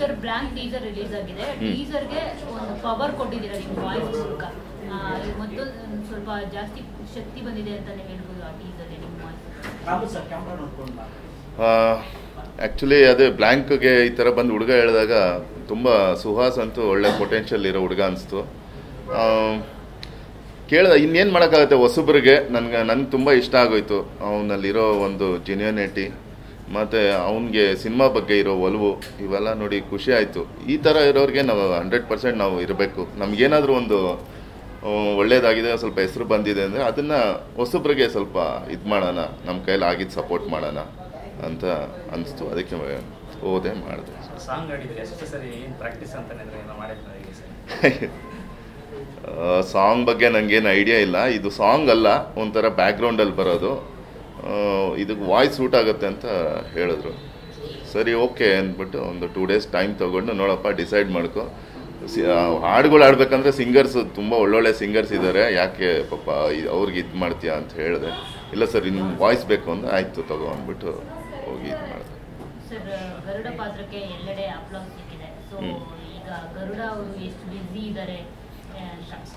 Sir blank teaser release ಆಗಿದೆ ಟೀಸರ್ಗೆ ಒಂದು power ಕೊಟ್ಟಿದ್ದೀರಾ ನಿಮ್ಮ ವಾಯ್ಸ್ ಮೂಲಕ ಆ, ಮತ್ತು ಒಂದ್ ಸ್ವಲ್ಪ ಜಾಸ್ತಿ ಶಕ್ತಿ ಬಂದಿದೆ ಅಂತಾನೆ ಹೇಳ್ಬೋದು ಆ ಟೀಸರ್ಗೆ ನಿಮ್ಮ ವಾಯ್ಸ್ ರಾಮು ಸರ್ ಕ್ಯಾಮ್ರಾ ನೋಡ್ಕೊಂಡು ಬಾ. ಆ್ಯಕ್ಚುಲಿ ಅದೇ ಬ್ಲ್ಯಾಂಕ್ಗೆ ಈ ಥರ ಬಂದು ಹುಡುಗ ಹೇಳಿದಾಗ ತುಂಬ ಸುಹಾಸ್ ಅಂತೂ ಒಳ್ಳೆ ಪೊಟೆನ್ಷಿಯಲ್ ಇರೋ ಹುಡುಗ ಅನಿಸ್ತು ಕೇಳ್ದ ಇನ್ನೇನು ಮಾಡೋಕ್ಕಾಗುತ್ತೆ ಹೊಸಬ್ರಿಗೆ ನನಗೆ ನನಗೆ ತುಂಬ ಇಷ್ಟ ಆಗೋಯ್ತು ಅವನಲ್ಲಿರೋ ಒಂದು ಜೆನ್ಯೂನಿಟಿ ಮತ್ತು ಅವನಿಗೆ ಸಿನಿಮಾ ಬಗ್ಗೆ ಇರೋ ಒಲವು ಇವೆಲ್ಲ ನೋಡಿ ಖುಷಿ ಆಯಿತು ಈ ಥರ ಇರೋರಿಗೆ ನಾವು ಹಂಡ್ರೆಡ್ ಪರ್ಸೆಂಟ್ ನಾವು ಇರಬೇಕು ನಮಗೇನಾದರೂ ಒಂದು ಆ, ಒಳ್ಳೇದಾಗಿದೆ ಸ್ವಲ್ಪ ಹೆಸರು ಬಂದಿದೆ ಅಂದರೆ ಅದನ್ನು ಹೊಸಬ್ರಿಗೆ ಸ್ವಲ್ಪ ಇದು ಮಾಡೋಣ ನಮ್ಮ ಕೈಲಿ ಆಗಿದ್ದು ಸಪೋರ್ಟ್ ಮಾಡೋಣ ಅಂತ ಅನಿಸ್ತು ಅದಕ್ಕೆ ಹೋದೆ ಮಾಡಿದೆ ಸಾಂಗ್ ಆಡಿದ್ರೆ ಎಷ್ಟು ಸರಿ ಏನು ಪ್ರಾಕ್ಟೀಸ್ ಅಂತಾನೆ ಅಂದ್ರೆ ಏನೋ ಮಾಡಿದ್ರೆ ಹೇಗೆ ಸರ್ ಸಾಂಗ್ ಬಗ್ಗೆ ನನಗೇನು ಐಡಿಯಾ ಇಲ್ಲ ಇದು ಸಾಂಗ್ ಅಲ್ಲ ಒಂಥರ ಬ್ಯಾಕ್ಗ್ರೌಂಡಲ್ಲಿ ಬರೋದು ಆ, ಇದಕ್ಕೆ ವಾಯ್ಸ್ ಸೂಟ್ ಆಗುತ್ತೆ ಅಂತ ಹೇಳಿದ್ರು ಸರಿ ಓಕೆ ಅಂದ್ಬಿಟ್ಟು ಒಂದು ಟೂ ಡೇಸ್ ಟೈಮ್ ತೊಗೊಂಡು ನೋಡಪ್ಪ ಡಿಸೈಡ್ ಮಾಡ್ಕೊ ಸಿ ಆ, ಹಾಡುಗಳು ಆಡ್ಬೇಕಂದ್ರೆ ಸಿಂಗರ್ಸ್ ತುಂಬ ಒಳ್ಳೊಳ್ಳೆ ಸಿಂಗರ್ಸ್ ಇದ್ದಾರೆ ಯಾಕೆ ಪಾಪ ಇ- ಅವ್ರಿಗೆ ಇದು ಮಾಡ್ತೀಯಾ ಅಂತ ಹೇಳಿದೆ ಇಲ್ಲ ಸರ್ ಇನ್ನು ವಾಯ್ಸ್ ಬೇಕು ಅಂದ್ರೆ ಆಯಿತು ತಗೋ ಅಂದ್ಬಿಟ್ಟು ಹೋಗಿ ಇದು ಮಾಡಿದೆ ಸರ್ ಗರುಡ ಪಾತ್ರಕ್ಕೆ ಎಲ್ಲೆಡೆ ಅಪ್ಲೋಡ್ ಸಿಕ್ಕಿದೆ ಸೊ ಹ್ಮ್. ಈಗ ಗರುಡ ಅವರು ಎಷ್ಟು ಬ್ಯುಸಿ ಇದ್ದಾರೆ ಅಂತ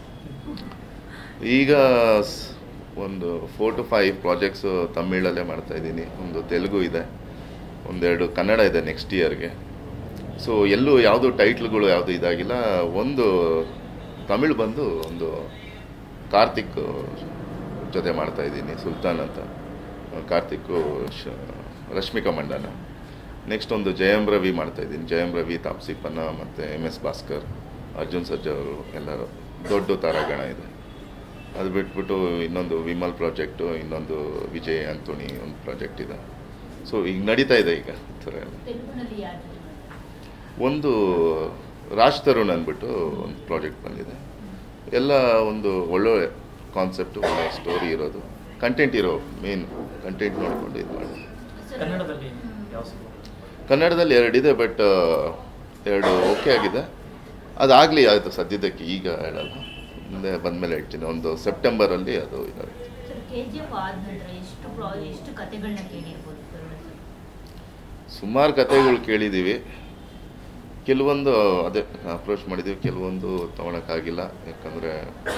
ಈಗ ಸ್- ಒಂದು ಫೋರ್ ಟು ಫೈವ್ ಪ್ರಾಜೆಕ್ಟ್ಸು ತಮಿಳಲ್ಲೇ ಮಾಡ್ತಾ ಇದ್ದೀನಿ ಒಂದು ತೆಲುಗು ಇದೆ ಒಂದೆರಡು ಕನ್ನಡ ಇದೆ ನೆಕ್ಸ್ಟ್ ಇಯರ್ಗೆ ಸೊ ಎಲ್ಲೂ ಯಾವುದು ಟೈಟ್ಲ್ಗಳು ಯಾವುದು ಇದಾಗಿಲ್ಲ ಒಂದು ತಮಿಳ್ ಬಂದು ಒಂದು ಕಾರ್ತಿಕ್ ಜೊತೆ ಮಾಡ್ತಾ ಇದ್ದೀನಿ ಸುಲ್ತಾನ್ ಅಂತ ಕಾರ್ತಿಕ್ ಶ ರಶ್ಮಿಕಾ ಮಂಡನ ನೆಕ್ಸ್ಟ್ ಒಂದು ಜಯಂ ರವಿ ಮಾಡ್ತಾ ಇದ್ದೀನಿ ಜಯಂ ರವಿ ತಾಪ್ಸಿ ಪನ್ನ ಮತ್ತು ಎಮ್ ಎಸ್ ಭಾಸ್ಕರ್ ಅರ್ಜುನ್ ಸರ್ಜಾ ಅವರು ಎಲ್ಲರೂ ದೊಡ್ಡ ತಾರಾಗಣ ಇದೆ ಅದು ಬಿಟ್ಬಿಟ್ಟು ಇನ್ನೊಂದು ವಿಮಲ್ ಪ್ರಾಜೆಕ್ಟು ಇನ್ನೊಂದು ವಿಜಯ್ ಅಂತೋಣಿ ಒಂದು ಪ್ರಾಜೆಕ್ಟ್ ಇದೆ ಸೊ ಈಗ ನಡೀತಾ ಇದೆ ಈಗ ಈ ಥರ ಎಲ್ಲ ತೆಲುಗಿನಲ್ಲಿ ಯಾರು ಜೊತೆ ಮಾಡ್ತಾರೆ? ಒಂದು ರಾಜ್ ತರುಣ್ ಅಂದ್ಬಿಟ್ಟು ಒಂದು ಪ್ರಾಜೆಕ್ಟ್ ಬಂದಿದೆ ಎಲ್ಲ ಒಂದು ಒಳ್ಳೊಳ್ಳೆ ಕಾನ್ಸೆಪ್ಟು ಒಳ್ಳೆ ಸ್ಟೋರಿ ಇರೋದು ಕಂಟೆಂಟ್ ಇರೋ ಮೇನ್ ಕಂಟೆಂಟ್ ನೋಡಿಕೊಂಡು ಇದು ಮಾಡಿ ಸರ್, ಕನ್ನಡದಲ್ಲಿ ಹ್ಮ್. ಯಾವ ಸಿನಿಮಾ ಕನ್ನಡದಲ್ಲಿ ಎರಡಿದೆ ಬಟ್ ಎರಡು ಓಕೆ ಆಗಿದೆ ಅದಾಗಲಿ ಆಯಿತು ಸದ್ಯದಕ್ಕೆ ಈಗ ಹೇಳಲ್ಲ ಮುಂದೆ ಬಂದಮೇಲೆ ಹೇಳ್ತೀನಿ ಒಂದು ಸೆಪ್ಟೆಂಬರಲ್ಲಿ ಅದು ಇದಾಗುತ್ತೆ ಸರ್ ಕೆ ಜಿ ಎಫ್ ಆದ ನಂತರ ಎಷ್ಟು ಪ್ರಾ ಎಷ್ಟು ಕತೆಗಳನ್ನ ಕೇಳಿರ್ಬೋದು ಗರುಡ ಸರ್ ಸುಮಾರು ಕತೆಗಳು ಕೇಳಿದ್ದೀವಿ ಕೆಲವೊಂದು ಅದೇ ಅಪ್ರೋಚ್ ಮಾಡಿದ್ದೀವಿ ಕೆಲವೊಂದು ತೊಗೊಳಕ್ಕಾಗಿಲ್ಲ ಯಾಕಂದರೆ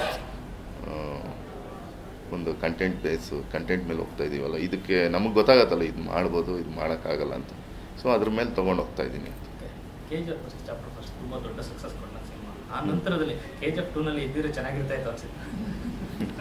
ಒಂದು ಕಂಟೆಂಟ್ ಬೇಸು ಕಂಟೆಂಟ್ ಮೇಲೆ ಹೋಗ್ತಾ ಇದ್ದೀವಲ್ಲ ಇದಕ್ಕೆ ನಮಗೆ ಗೊತ್ತಾಗತ್ತಲ್ಲ ಇದು ಮಾಡ್ಬೋದು ಇದು ಮಾಡೋಕ್ಕಾಗಲ್ಲ ಅಂತ ಸೊ ಅದ್ರ ಮೇಲೆ ತೊಗೊಂಡು ಹೋಗ್ತಾ ಇದ್ದೀನಿ K G F first chapter first ತುಂಬ ದೊಡ್ಡ ಸಕ್ಸಸ್ ಕೊಟ್ಟ ಸಿನಿಮಾ ಆ ನಂತರದಲ್ಲಿ ಕೆ ಜಿ ಎಫ್ ಟೂನಲ್ಲಿ ಇದ್ದಿದ್ರೆ ಚೆನ್ನಾಗಿರ್ತಾ ಇತ್ತು ಅನ್ಸುತ್ತೆ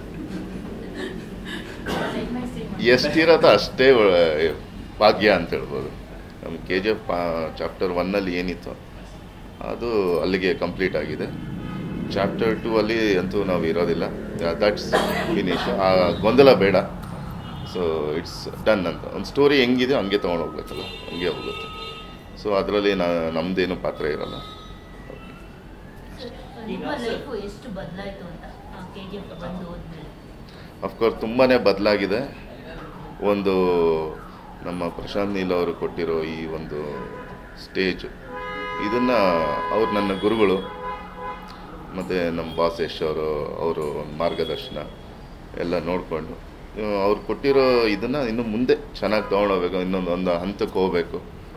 ಎಷ್ಟಿರತ್ತೋ ಅಷ್ಟೇ ಒಳ್ಳೆ- ಭಾಗ್ಯ ಅಂತ ಹೇಳ್ಬೋದು ನಮ್ಮ ಕೆ ಜಿ ಎಫ್ ಚಾಪ್ಟರ್ ಒನ್ನಲ್ಲಿ ಏನಿತ್ತು ಅದು ಅಲ್ಲಿಗೆ ಕಂಪ್ಲೀಟ್ ಆಗಿದೆ ಚಾಪ್ಟರ್ ಟೂ ಅಲ್ಲಿ ಅಂತೂ ನಾವು ಇರೋದಿಲ್ಲ ದಟ್ಸ್ ಫಿನಿಶ್ ಆ ಗೊಂದಲ ಬೇಡ ಸೊ ಇಟ್ಸ್ ಡನ್ ಅಂತ ಒಂದು ಸ್ಟೋರಿ ಹೆಂಗಿದೆ ಹಂಗೆ ತೊಗೊಂಡು ಹೋಗ್ಬೇಕಲ್ಲ ಹಂಗೆ ಹೋಗುತ್ತೆ ಸೊ ಅದರಲ್ಲಿ ನಾ ನಮ್ಮದೇನು ಪಾತ್ರ ಇರಲ್ಲ ಸರ್, ನಿಮ್ಮ ಲೈಫು ಎಷ್ಟು ಬದಲಾಯಿತು ಅಂತ ಕೆ ಜಿ ಎಫ್ ಬಂದು ಹೋದ್ಮೇಲೆ ಅಫ್ಕೋರ್ಸ್ ತುಂಬಾ ಬದಲಾಗಿದೆ ಒಂದು ನಮ್ಮ ಪ್ರಶಾಂತ್ ನೀಲ್ ಅವರು ಕೊಟ್ಟಿರೋ ಈ ಒಂದು ಸ್ಟೇಜ್ ಇದನ್ನು ಅವ್ರು ನನ್ನ ಗುರುಗಳು ಮತ್ತು ನಮ್ಮ ಬಾಸ್ ಯಶ್ ಅವರು ಅವರು ಒಂದು ಮಾರ್ಗದರ್ಶನ ಎಲ್ಲ ನೋಡಿಕೊಂಡು ಅವ್ರು ಕೊಟ್ಟಿರೋ ಇದನ್ನು ಇನ್ನು ಮುಂದೆ ಚೆನ್ನಾಗಿ ತೊಗೊಂಡೋಗ್ಬೇಕು ಇನ್ನೊಂದು ಒಂದು ಹಂತಕ್ಕೆ ಹೋಗಬೇಕು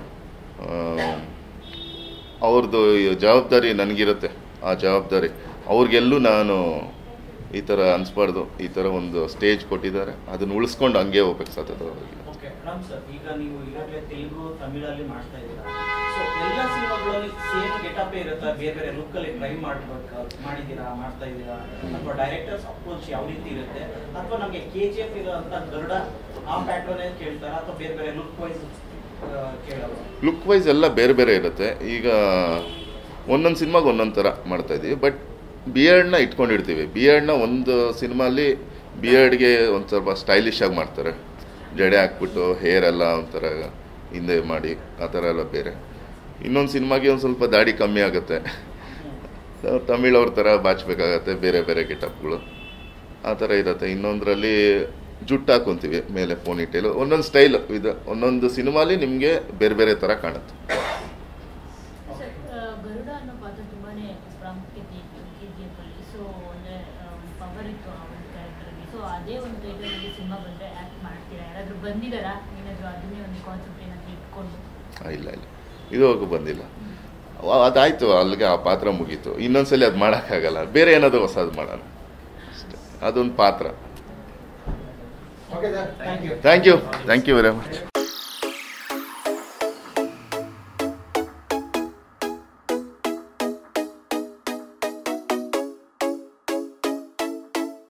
ಅವ್ರದ್ದು ಜವಾಬ್ದಾರಿ ನನಗಿರುತ್ತೆ ಆ ಜವಾಬ್ದಾರಿ ಅವ್ರಿಗೆಲ್ಲೂ ನಾನು ಈ ಥರ ಅನಿಸ್ಬಾರ್ದು ಈ ಥರ ಒಂದು ಸ್ಟೇಜ್ ಕೊಟ್ಟಿದ್ದಾರೆ ಅದನ್ನು ಉಳಿಸ್ಕೊಂಡು ಹಂಗೆ ಹೋಗ್ಬೇಕು ಸತತವಾಗಿ ಓಕೆ ರಾಮ್ ಸರ್ ಈಗ ನೀವು ಈಗಾಗಲೇ ತೆಲುಗು ತಮಿಳಲ್ಲಿ ಮಾಡ್ತಾ ಇದ್ದೀರಾ ಸೊ ಎಲ್ಲ ಸಿನಿಮಾಗಳಲ್ಲಿ ಸೇಮ್ ಗೆಟಪ್ ಇರುತ್ತಾ ಬೇರೆ ಬೇರೆ ಲುಕ್ ಅಲ್ಲಿ ಟ್ರೈ ಮಾಡ್ಬೇಕು ಮಾಡಿದ್ದೀರಾ ಮಾಡ್ತಾ ಇದ್ದೀರಾ ಅಥವಾ ಡೈರೆಕ್ಟರ್ಸ್ ಅಪ್ರೋಚ್ ಯಾವ ರೀತಿ ಇರುತ್ತೆ ಅಥವಾ ನಮಗೆ ಕೆ ಜಿ ಎಫ್ ಇರೋಂಥ ಗರುಡ ಆ ಪ್ಯಾಟ್ರನ್ ಕೇಳ್ತಾರಾ ಅಥವಾ ಬೇರೆ ಬೇರೆ ಲುಕ್ ವೈಸ್ ಕೇಳೋದು ಲುಕ್ ವೈಸ್ ಎಲ್ಲ ಬೇರೆ ಬೇರೆ ಇರುತ್ತೆ ಈಗ ಒಂದೊಂದು ಸಿನಿಮಾಗೆ ಒಂದೊಂದು ಥರ ಮಾಡ್ತಾ ಇದ್ದೀವಿ ಬಟ್ ಬಿ ಎಡ್ನ ಇಟ್ಕೊಂಡಿರ್ತೀವಿ ಬಿ ಎಡ್ನ ಒಂದು ಸಿನಿಮಾಲಿ ಬಿ ಎಡ್ಗೆ ಒಂದು ಸ್ವಲ್ಪ ಸ್ಟೈಲಿಶ್ ಆಗಿ ಮಾಡ್ತಾರೆ ಜಡೆ ಹಾಕ್ಬಿಟ್ಟು ಹೇರ್ ಎಲ್ಲ ಒಂಥರ ಹಿಂದೆ ಮಾಡಿ ಆ ಥರ ಎಲ್ಲ ಬೇರೆ ಇನ್ನೊಂದು ಸಿನಿಮಾಗೆ ಒಂದು ಸ್ವಲ್ಪ ದಾಡಿ ಕಮ್ಮಿ ಆಗುತ್ತೆ ತಮಿಳ್ ಅವ್ರ ಥರ ಬಾಚಬೇಕಾಗತ್ತೆ ಬೇರೆ ಬೇರೆ ಗೆಟಪ್ಗಳು ಆ ಥರ ಇರುತ್ತೆ ಇನ್ನೊಂದರಲ್ಲಿ ಜುಟ್ಟು ಹಾಕೊಂತೀವಿ ಮೇಲೆ ಪೋನಿಟೇಲು ಒಂದೊಂದು ಸ್ಟೈಲ್ ಇದು ಒಂದೊಂದು ಸಿನಿಮಾಲಿ ನಿಮಗೆ ಬೇರೆ ಬೇರೆ ಥರ ಕಾಣುತ್ತೆ ಸರ್ ಆ, ಗರುಡ ಅನ್ನೋ ಪಾತ್ರ ತುಂಬಾನೇ ಪ್ರಾಮುಖ್ಯತೆ ಇತ್ತು ಕೆ ಜಿ ಎಫ್ ಅಲ್ಲಿ ಸೊ ಅಂದ್ರೆ ಪವರ್ ಇತ್ತು ಆ ಒಂದು ಕ್ಯಾರೆಕ್ಟರ್ಗೆ ಸೊ ಅದೇ ಒಂದು ಇದರಲ್ಲಿ ಸಿನಿಮಾ ಬಂದ್ರೆ ಆಕ್ಟ್ ಮಾಡ್ತೀರಾ ಯಾರಾದ್ರೂ ಬಂದಿದಾರಾ ಏನಾದ್ರು ಅದನ್ನೇ ಒಂದು ಕಾನ್ಸೆಪ್ಟ್ ಏನಾದ್ರು ಇಟ್ಕೊಂಡು ಆ, ಇಲ್ಲ ಇಲ್ಲ ಇದುವರೆಗೂ ಬಂದಿಲ್ಲ ಅದಾಯಿತು ಅಲ್ಲಿಗೆ ಆ ಪಾತ್ರ ಮುಗೀತು ಇನ್ನೊಂದ್ಸಲಿ ಅದು ಮಾಡೋಕ್ಕಾಗಲ್ಲ ಬೇರೆ ಏನಾದರೂ ಹೊಸದು ಮಾಡೋಣ ಅಷ್ಟೇ ಅದೊಂದು ಪಾತ್ರ okay sir thank you thank you thank you very much